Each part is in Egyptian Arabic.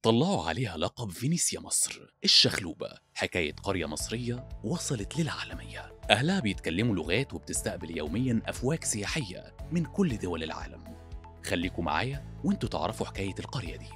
طلعوا عليها لقب فينيسيا مصر الشخلوبة حكاية قرية مصرية وصلت للعالمية أهلها بيتكلموا لغات وبتستقبل يوميا أفواج سياحية من كل دول العالم خليكم معايا وانتوا تعرفوا حكاية القرية دي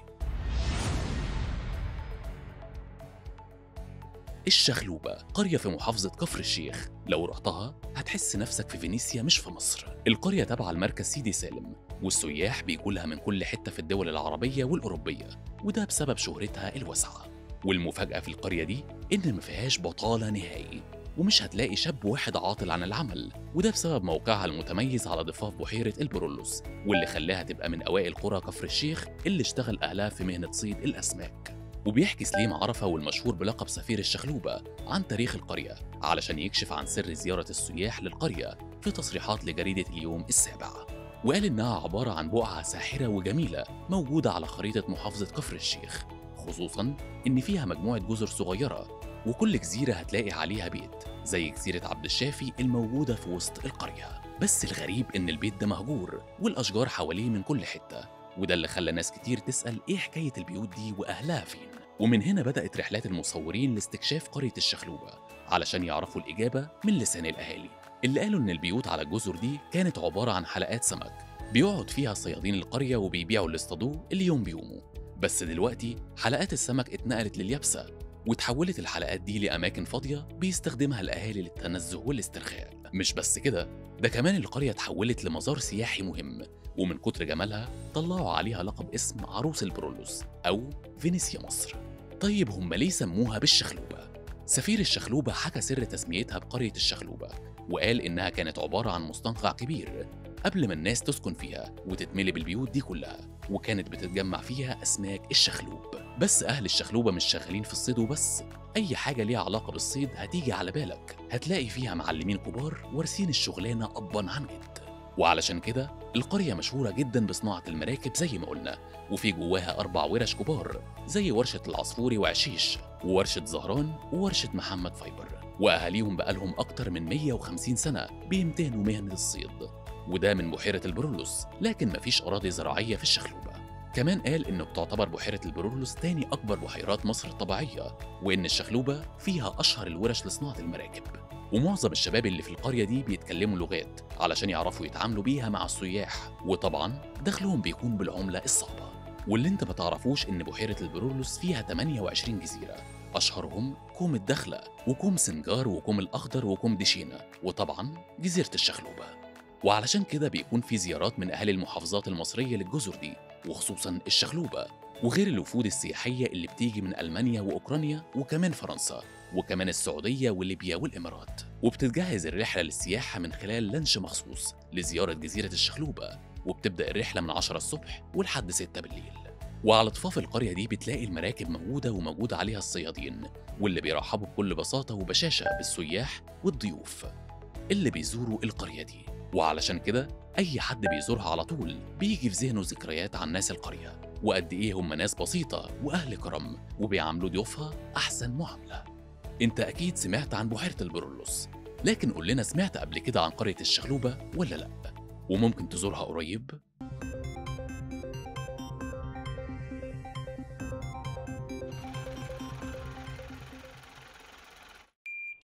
الشخلوبة قرية في محافظة كفر الشيخ لو رحتها هتحس نفسك في فينيسيا مش في مصر القرية تابعة لمركز سيدي سالم والسياح بيجولها من كل حتة في الدول العربية والأوروبية وده بسبب شهرتها الواسعة والمفاجأة في القرية دي إن ما فيهاش بطالة نهائي ومش هتلاقي شاب واحد عاطل عن العمل وده بسبب موقعها المتميز على ضفاف بحيرة البرولوس واللي خلاها تبقى من أوائل قرى كفر الشيخ اللي اشتغل أهلها في مهنة صيد الأسماك وبيحكي سليم عرفة والمشهور بلقب سفير الشخلوبة عن تاريخ القرية علشان يكشف عن سر زيارة السياح للقرية في تصريحات لجريدة اليوم السابع وقال إنها عبارة عن بقعة ساحرة وجميلة موجودة على خريطة محافظة كفر الشيخ خصوصا إن فيها مجموعة جزر صغيرة وكل جزيرة هتلاقي عليها بيت زي جزيرة عبد الشافي الموجودة في وسط القرية بس الغريب إن البيت ده مهجور والأشجار حواليه من كل حتة وده اللي خلى ناس كتير تسأل إيه حكاية البيوت دي وأهلها فين ومن هنا بدأت رحلات المصورين لاستكشاف قرية الشخلوبة علشان يعرفوا الإجابة من لسان الأهالي اللي قالوا إن البيوت على الجزر دي كانت عبارة عن حلقات سمك بيقعد فيها صيادين القرية وبيبيعوا اللي اصطادوه اليوم بيومه بس دلوقتي حلقات السمك اتنقلت لليابسة وتحولت الحلقات دي لأماكن فاضية بيستخدمها الأهالي للتنزه والاسترخاء مش بس كده ده كمان القرية اتحولت لمزار سياحي مهم ومن كتر جمالها طلعوا عليها لقب اسم عروس البرولوس أو فينيسيا مصر طيب هم ليه سموها بالشخلوبة؟ سفير الشخلوبة حكى سر تسميتها بقرية الشخلوبة وقال إنها كانت عبارة عن مستنقع كبير قبل ما الناس تسكن فيها وتتملي بالبيوت دي كلها وكانت بتتجمع فيها أسماك الشخلوب بس أهل الشخلوبة مش شغالين في الصيد وبس أي حاجة ليها علاقة بالصيد هتيجي على بالك هتلاقي فيها معلمين كبار وارثين الشغلانة أبا عن جد وعلشان كده القرية مشهورة جدا بصناعة المراكب زي ما قلنا وفي جواها أربع ورش كبار زي ورشة العصفوري وعشيش وورشة زهران وورشة محمد فايبر وأهاليهم بقالهم أكتر من 150 سنة بيمتهنوا مهنة الصيد وده من بحيرة البرولوس لكن مفيش أراضي زراعية في الشخلوبة كمان قال إنه بتعتبر بحيرة البرولوس تاني أكبر بحيرات مصر الطبيعية وإن الشخلوبة فيها أشهر الورش لصناعة المراكب ومعظم الشباب اللي في القرية دي بيتكلموا لغات علشان يعرفوا يتعاملوا بيها مع السياح وطبعا دخلهم بيكون بالعملة الصعبة واللي انت ما تعرفوش ان بحيرة البرولوس فيها 28 جزيرة أشهرهم كوم الدخلة وكوم سنجار وكوم الأخضر وكوم دشينة وطبعا جزيرة الشخلوبة وعلشان كده بيكون في زيارات من أهالي المحافظات المصرية للجزر دي وخصوصا الشخلوبة وغير الوفود السياحية اللي بتيجي من ألمانيا وأوكرانيا وكمان فرنسا وكمان السعودية وليبيا والإمارات وبتتجهز الرحلة للسياحة من خلال لانش مخصوص لزيارة جزيرة الشخلوبة وبتبدأ الرحلة من 10 الصبح ولحد 6 بالليل وعلى ضفاف القرية دي بتلاقي المراكب موجودة وموجود عليها الصيادين واللي بيرحبوا بكل بساطة وبشاشة بالسياح والضيوف اللي بيزوروا القرية دي وعلشان كده أي حد بيزورها على طول بيجي في ذهنه ذكريات عن ناس القرية وقد إيه هم ناس بسيطة وأهل كرم وبيعاملوا ضيوفها أحسن معاملة انت اكيد سمعت عن بحيره البرولوس لكن قول لنا سمعت قبل كده عن قريه الشخلوبه ولا لا وممكن تزورها قريب